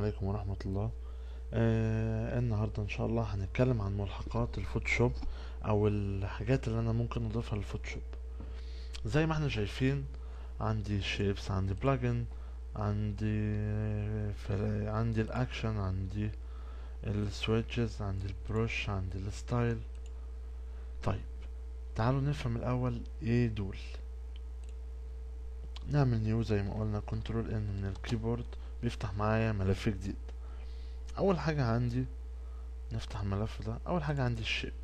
عليكم ورحمة الله آه النهاردة ان شاء الله هنتكلم عن ملحقات الفوتوشوب او الحاجات اللي انا ممكن اضيفها للفوتوشوب زي ما احنا شايفين عندي شيبس عندي بلاجن عندي فل... عندي الاكشن عندي السويتشز عندي البروش عندي الستايل طيب تعالوا نفهم الاول ايه دول نعمل نيو زي ما قلنا كنترول ان من الكيبورد بيفتح معايا ملف جديد اول حاجة عندي نفتح الملف ده اول حاجة عندي الشيب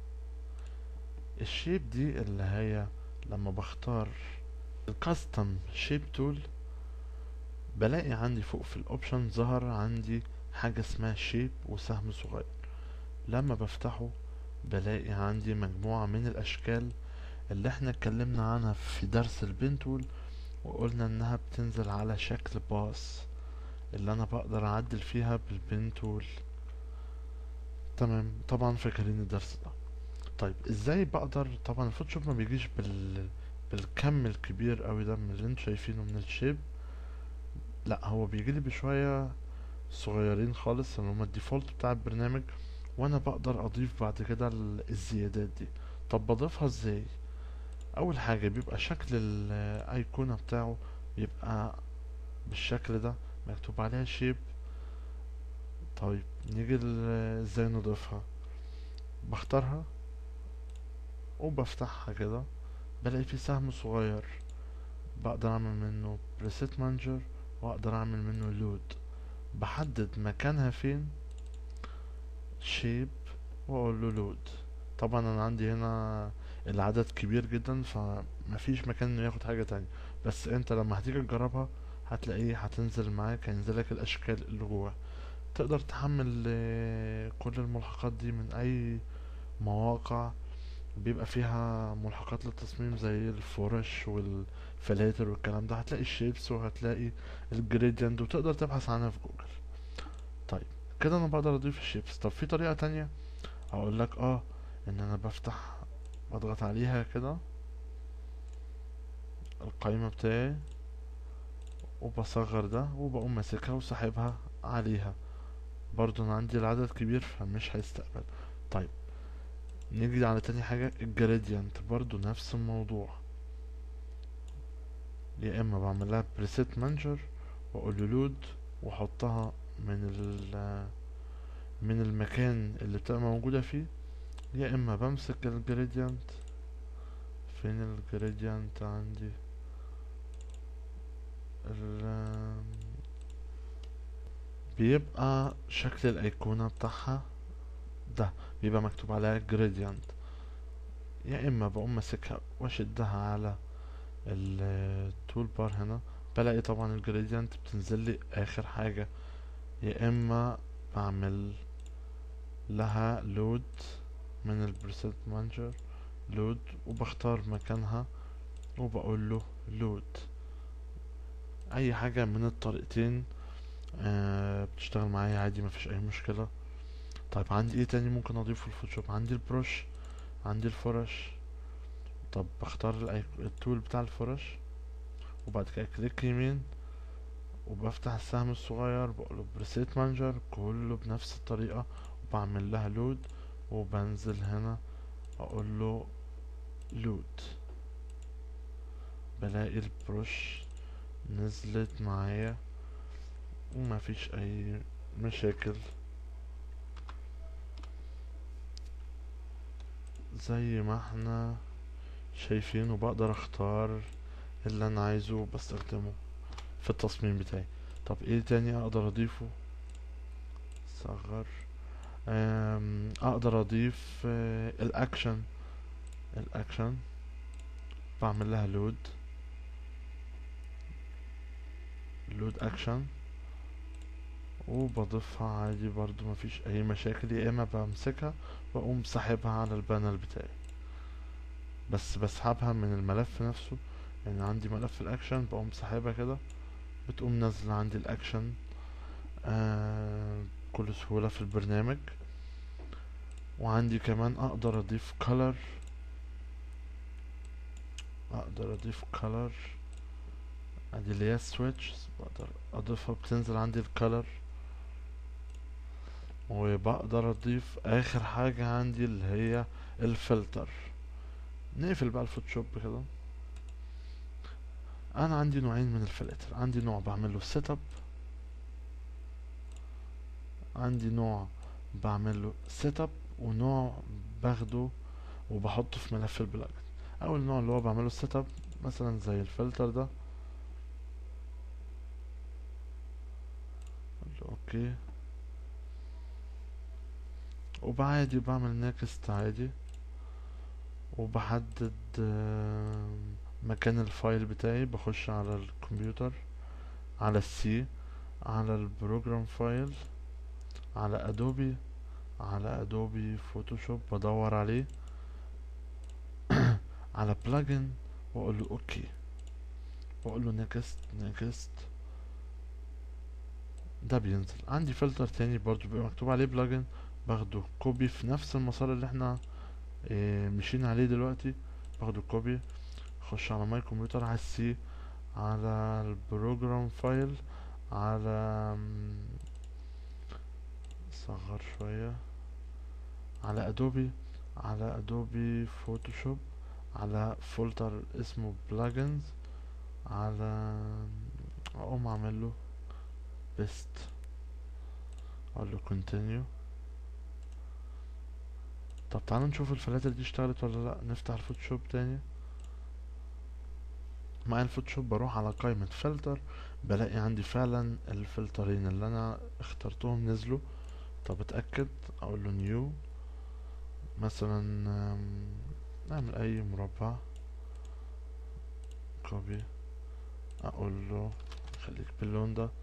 الشيب دي اللي هي لما بختار الكاستم شيب تول بلاقي عندي فوق في الاوبشن ظهر عندي حاجة اسمها شيب وسهم صغير لما بفتحه بلاقي عندي مجموعة من الاشكال اللي احنا اتكلمنا عنها في درس البين تول وقلنا انها بتنزل على شكل باص اللي انا بقدر اعدل فيها بالبين تول تمام طبعا فاكرين الدرس ده طيب ازاي بقدر طبعا الفوتوشوب ما بيجيش بال بالكم الكبير قوي ده من اللي انتوا شايفينه من الشيب لا هو بيجيلي بشوية صغيرين خالص اللي هما الديفولت بتاع البرنامج وانا بقدر اضيف بعد كده ال- الزيادات دي طب بضيفها ازاي اول حاجة بيبقى شكل الايقونة بتاعه يبقى بالشكل ده مكتوب عليها شيب طيب نيجي ل- ازاي نضيفها بختارها وبفتحها كده بلاقي في سهم صغير بقدر اعمل منه preset manager واقدر اعمل منه لود بحدد مكانها فين شيب واقول له لود طبعا انا عندي هنا العدد كبير جدا فمفيش مكان انه ياخد حاجة تانية بس انت لما هتيجي تجربها هتلاقيه هتنزل معاك هينزلك الاشكال اللي جوه تقدر تحمل آه، كل الملحقات دي من اي مواقع بيبقى فيها ملحقات للتصميم زي الفرش والفلاتر والكلام ده هتلاقي الشيبس وهتلاقي الجريدينت وتقدر تبحث عنها في جوجل طيب كده انا بقدر اضيف الشيبس طب في طريقة تانية اقول لك اه ان انا بفتح بضغط عليها كده القائمة بتاعي وبصغر ده وبقوم ماسكها وسحبها عليها برضو انا عندي العدد كبير فمش هيستقبل طيب نيجي على تاني حاجة الجريدينت برضو نفس الموضوع يا اما بعمل لها بريسيت مانجر واقول له لود واحطها من ال من المكان اللي بتبقى موجودة فيه يا اما بمسك الجريدينت فين الجريدينت عندي ال بيبقى شكل الايقونة بتاعها ده بيبقى مكتوب عليها جريدينت يا اما بقوم ماسكها واشدها على التول بار هنا بلاقي طبعا الجريدينت بتنزل لي اخر حاجة يا اما بعمل لها لود من البريسيت مانجر لود وبختار مكانها وبقول له لود اي حاجة من الطريقتين آه بتشتغل معايا عادي مفيش اي مشكلة طيب عندي ايه تاني ممكن اضيفه الفوتوشوب عندي البروش عندي الفرش طب بختار الأي- التول بتاع الفرش وبعد كده كليك يمين وبفتح السهم الصغير بقوله بريسيت مانجر كله بنفس الطريقة وبعمل لها لود وبنزل هنا اقول له لود بلاقي البروش نزلت معايا وما فيش اي مشاكل زي ما احنا شايفين وبقدر اختار اللي انا عايزه بستخدمه في التصميم بتاعي طب ايه تاني اقدر اضيفه صغر أم، اقدر اضيف آه، الاكشن الاكشن بعمل لها لود لود اكشن وبضيفها عادي برضو مفيش اي مشاكل يا اما بمسكها واقوم ساحبها على البانل بتاعي بس بسحبها من الملف نفسه يعني عندي ملف الاكشن بقوم ساحبها كده بتقوم نازلة عندي الاكشن آه بكل سهولة في البرنامج وعندي كمان اقدر اضيف color اقدر اضيف color ادي اللي هي switch بقدر اضيفها بتنزل عندي الكالر وبقدر اضيف اخر حاجة عندي اللي هي الفلتر نقفل بقى الفوتوشوب كده انا عندي نوعين من الفلاتر عندي نوع بعمل له سيت اب عندي نوع بعمل له سيت اب ونوع باخده وبحطه في ملف البلاجن اول نوع اللي هو بعمله سيت اب مثلا زي الفلتر ده أقول له اوكي وبعادي بعمل نيكست عادي وبحدد آم، مكان الفايل بتاعي بخش على الكمبيوتر على السي على البروجرام فايل على ادوبي على ادوبي فوتوشوب بدور عليه على بلجن واقول له اوكي واقول له نيكست نيكست ده بينزل عندي فلتر تاني برضو بيبقى مكتوب عليه بلجن باخده كوبي في نفس المسار اللي احنا اه مشينا عليه دلوقتي باخده كوبي اخش على ماي كمبيوتر على السي على البروجرام فايل على مم، صغر شوية على ادوبي على ادوبي فوتوشوب على فولدر اسمه بلجنز على اقوم اعمل له بيست اقول له continue طب تعالوا نشوف الفلاتر دي اشتغلت ولا لا نفتح الفوتوشوب تاني مع الفوتوشوب بروح على قائمة فلتر بلاقي عندي فعلا الفلترين اللي انا اخترتهم نزلوا طب اتأكد اقول له نيو مثلا آم، نعمل اي مربع كوبي اقول له خليك باللون ده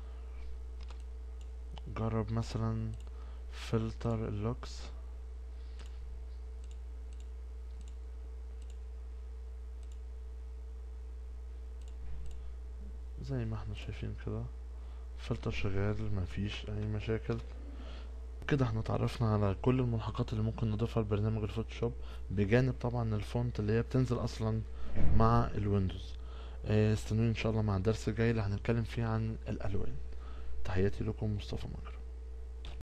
جرب مثلا فلتر اللوكس زي ما احنا شايفين كده فلتر شغال مفيش اي مشاكل كده احنا اتعرفنا على كل الملحقات اللي ممكن نضيفها لبرنامج الفوتوشوب بجانب طبعا الفونت اللي هي بتنزل اصلا مع الويندوز اه، استنوني ان شاء الله مع الدرس الجاي اللي هنتكلم فيه عن الالوان تحياتي لكم مصطفى مجرى